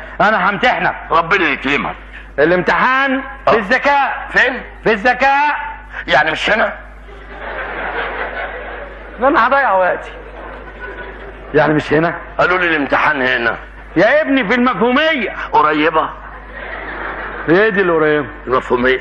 انا همتحنك ربنا يكرمك الامتحان آه. في الذكاء فين في الذكاء يعني مش هنا ده انا هضيع وقتي يعني مش هنا قالوا لي الامتحان هنا يا ابني في المفهوميه قريبه هي دي القريبه المفهوميه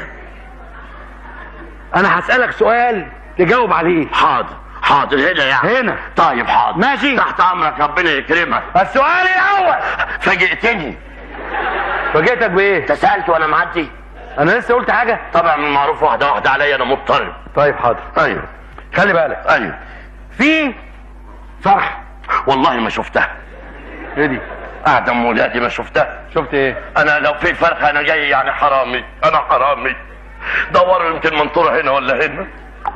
انا هسالك سؤال تجاوب عليه حاضر حاضر هنا يعني هنا طيب حاضر ماشي. تحت امرك ربنا يكرمك السؤال الاول فاجئتني فاجئتك بايه انت سالت وانا معدي انا لسه قلت حاجه طبعا من المعروف واحده واحده عليا انا مضطرب طيب حاضر ايوه خلي بالك ايوه في فرح والله ما شفتها ايه دي اعدم ولادي ما شفتها شفت ايه انا لو في فرخه انا جاي يعني حرامي انا حرامي دوروا يمكن منطوره هنا ولا هنا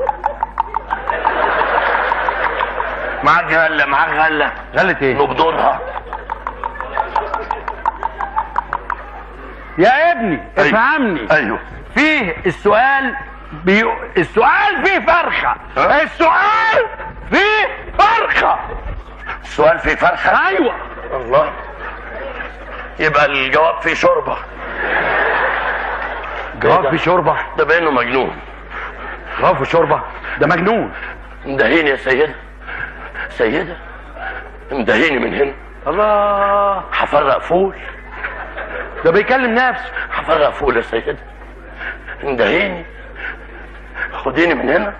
معاك غله معاك غله غلت ايه نبضونها يا ابني أيوة. افهمني ايوه فيه السؤال بي... السؤال فيه فرخه ها؟ السؤال فيه فرخه السؤال في فرخه ايوه الله يبقى الجواب فيه شوربه جواب في شوربه ده بانه مجنون جواب في شوربه ده مجنون مدهيني يا سيدة سيدة مدهيني من هنا الله هفرق فول ده بيكلم نفسه هفرق فول يا سيدة مدهيني خديني من هنا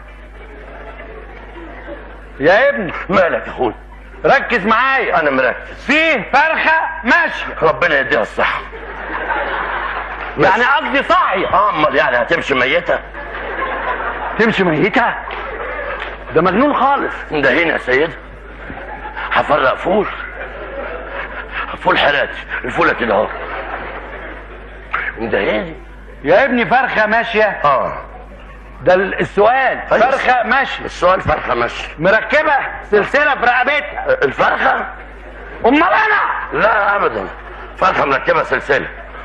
يا ابني مالك يا اخوي ركز معايا انا مركز فيه فرخه ماشيه ربنا يديها الصحة يعني قصدي صاحيه اه امال يعني هتمشي ميتة تمشي ميته ده مجنون خالص مدهيني يا سيدة هفرق فول فول حراتي الفولة كده اهو مدهيني يا ابني فرخه ماشيه اه ده السؤال أيوة. فرخه ماشيه السؤال فرخة ماشي مركبه سلسله في رقبتها الفرخة امال انا لا ابدا فرخه مركبه سلسله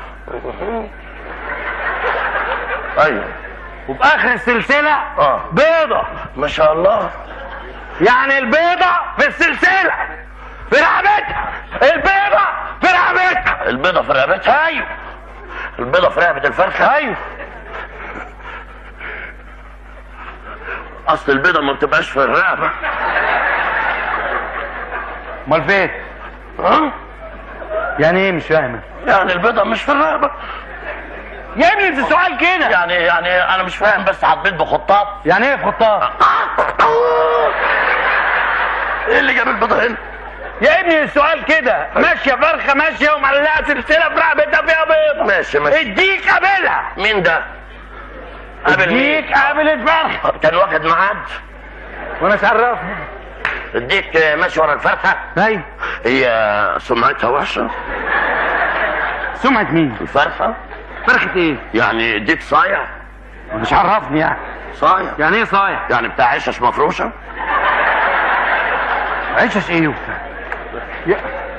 ايوه وفي اخر السلسله اه بيضه ما شاء الله يعني البيضه في السلسله في رقبتها البيضه في رقبتها البيضه في رقبتها ايوه البيضه في رقبه الفرخه ايوه اصل البيضه ما بتبقاش في الرقبه امال فين ها يعني ايه مش فاهمه يعني البيضه مش في الرقبه يا ابني ده سؤال كده يعني يعني انا مش فاهم بس حطيت بخطاط يعني ايه في خطاط ايه اللي جاب البيضه هنا يا ابني السؤال كده ماشيه فرخه ماشيه ومعلقه سلسله في رقبتها فيها بيضه ماشي ماشي اديك قابلها مين ده قابل مين اديك قابل الفرخه كان واخد ميعاد وانا عرفني اديك ماشي ورا الفرخه ايوه هي سمعتها وحشه سمعه مين الفرخه فرخه ايه يعني اديك صايع مش عرفني يعني صايع يعني ايه صايع يعني بتاع عشش مفروشه عيشش ايه وبتاع يا-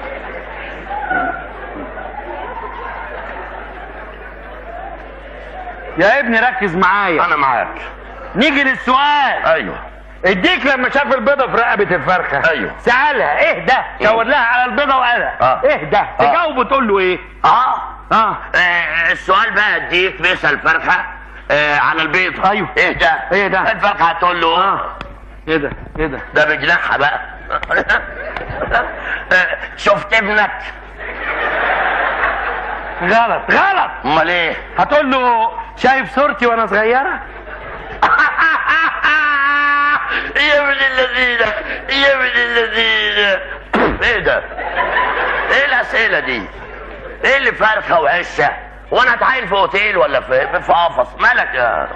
يا ابني ركز معايا انا معاك نيجي للسؤال ايوه اديك لما شاف البيضه في رقبه الفرخه أيوه. سالها ايه ده شاور لها على البيضه وقالها آه. ايه ده تجاوب وتقول له ايه اه اه آه، السؤال بقى اديك بيسال الفرخه آه على البيضه أيوه. ايه ده إيه ده؟ الفرخه هتقول له اه ايه ده ايه ده ده بجناحها بقى آه، شفت ابنك غلط غلط امال ايه هتقول له شايف صورتي وانا صغيره يا ابن الذين يا ابن الذين ايه ده ايه الاسئله دي ايه اللي فرخه وعشه وانا اتعين في اوتيل ولا في في قفص مالك يا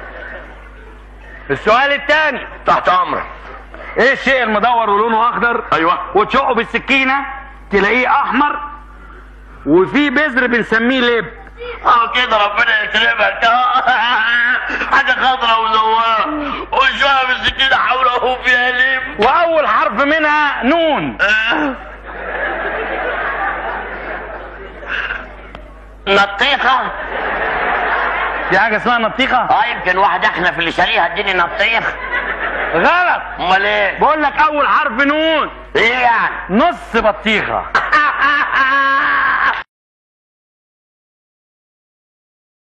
السؤال الثاني تحت امرك ايه الشيء المدور ولونه اخضر ايوه وتشقه بالسكينه تلاقيه احمر وفي بذر بنسميه لب اه كده ربنا يكرمك حاجه خضراء وزواره وشويه بالسكينه حوله فيها لب واول حرف منها نون آه. نطيخه في حاجه اسمها نطيخه اه يمكن واحد احنا في اللي شاريها اديني نطيخ غلط امال ايه بقول لك اول حرف نون ايه يعني نص بطيخه